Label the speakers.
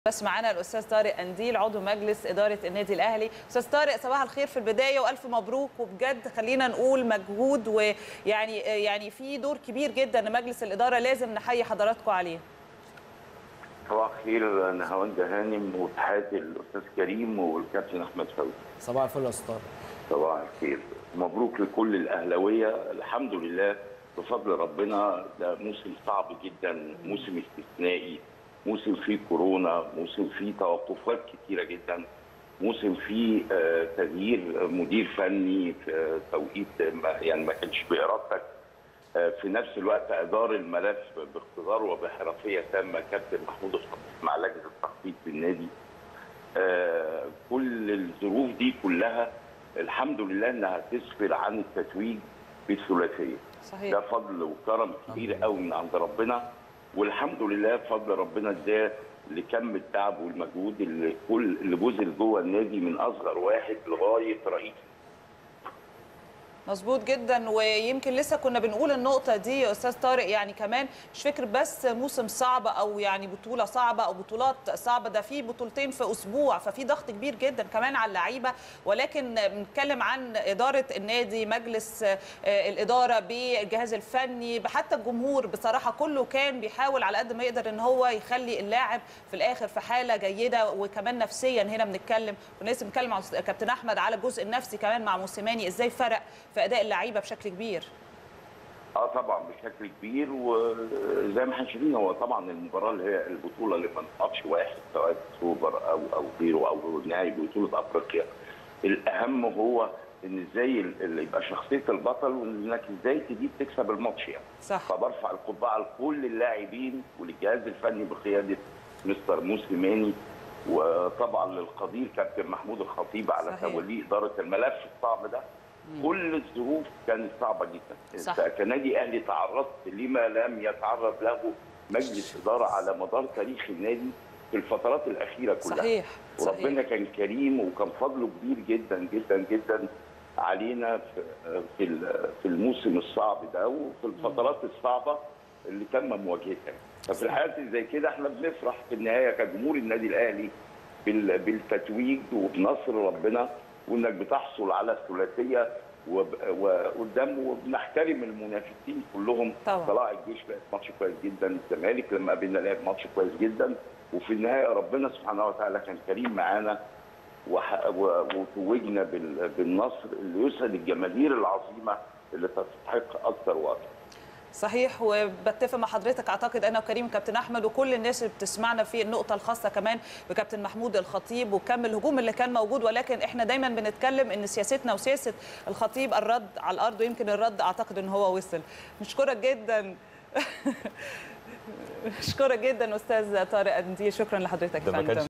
Speaker 1: بس معانا الاستاذ طارق انديل عضو مجلس اداره النادي الاهلي استاذ طارق صباح الخير في البدايه والف مبروك وبجد خلينا نقول مجهود ويعني يعني في دور كبير جدا لمجلس الاداره لازم نحيي حضراتكم عليه
Speaker 2: صباح الخير نهاوند هانم وتحياتي الاستاذ كريم والكابتن احمد فوزي
Speaker 3: صباح الفل يا استاذ طارق
Speaker 2: صباح الخير مبروك لكل الاهلاويه الحمد لله بفضل ربنا ده موسم صعب جدا موسم استثنائي موسم فيه كورونا موسم فيه توقفات كتيره جدا موسم فيه آه، تغيير مدير فني في توقيت ما يعني ما كانش بارادتك آه، في نفس الوقت ادار الملف باقتدار وبحرفيه تامه كابتن محمود الخطيب مع لجنه التخطيط في النادي آه، كل الظروف دي كلها الحمد لله انها تسفر عن التتويج بالثلاثيه
Speaker 1: صحيح
Speaker 2: ده فضل وكرم كبير قوي من عند ربنا والحمد لله فضل ربنا ده لكم التعب والمجهود اللي كل اللي بذل جوه النادي من اصغر واحد لغايه رئيس
Speaker 1: مظبوط جدا ويمكن لسه كنا بنقول النقطة دي يا أستاذ طارق يعني كمان مش فكر بس موسم صعب أو يعني بطولة صعبة أو بطولات صعبة ده في بطولتين في أسبوع ففي ضغط كبير جدا كمان على اللعيبة ولكن بنتكلم عن إدارة النادي مجلس آه، الإدارة بالجهاز الفني حتى الجمهور بصراحة كله كان بيحاول على قد ما يقدر إن هو يخلي اللاعب في الآخر في حالة جيدة وكمان نفسيا هنا بنتكلم ولسه بنتكلم مع كابتن أحمد على الجزء النفسي كمان مع موسيماني إزاي فرق في اداء اللعيبه بشكل كبير
Speaker 2: اه طبعا بشكل كبير وزي ما احنا شايفين هو طبعا المباراه اللي هي البطوله اللي ما نقفش واحد سواء سوبر او او غيره او نهائي بطوله افريقيا الاهم هو ان ازاي اللي يبقى شخصيه البطل وانك ازاي تجيب تكسب الماتش يعني
Speaker 1: صح
Speaker 2: فبرفع القبعه لكل اللاعبين وللجهاز الفني بقياده مستر موسيماني وطبعا للقدير كابتن محمود الخطيب على
Speaker 1: صحيح.
Speaker 2: توليه اداره الملف الصعب ده كل الظروف كانت صعبه جدا
Speaker 1: صح.
Speaker 2: انت كنادي اهلي تعرضت لما لم يتعرض له مجلس اداره على مدار تاريخ النادي في الفترات الاخيره كلها
Speaker 1: صحيح
Speaker 2: وربنا
Speaker 1: صحيح
Speaker 2: كان كريم وكان فضله كبير جدا جدا جدا علينا في في ال- في الموسم الصعب ده وفي الفترات الصعبه اللي تم مواجهتها ففي الحالات اللي زي كده احنا بنفرح في النهايه كجمهور النادي الاهلي بال- بالتتويج وبنصر ربنا وانك بتحصل على الثلاثيه وب- وقدام وبنحترم المنافسين كلهم
Speaker 1: طبعا.
Speaker 2: طلائع الجيش لعب ماتش كويس جدا الزمالك لما قابلنا لعب ماتش كويس جدا وفي النهايه ربنا سبحانه وتعالى كان كريم معانا وح- و- وتوجنا بال- بالنصر اللي يسعد الجماهير العظيمه اللي تستحق اكثر واكثر
Speaker 1: صحيح وبتفق مع حضرتك اعتقد انا وكريم كابتن احمد وكل الناس اللي بتسمعنا في النقطه الخاصه كمان بكابتن محمود الخطيب وكم الهجوم اللي كان موجود ولكن احنا دايما بنتكلم ان سياستنا وسياسه الخطيب الرد على الارض ويمكن الرد اعتقد ان هو وصل نشكرك جدا نشكرك جدا استاذ طارق انديل شكرا لحضرتك
Speaker 4: ده ما
Speaker 1: فندم.
Speaker 4: كانش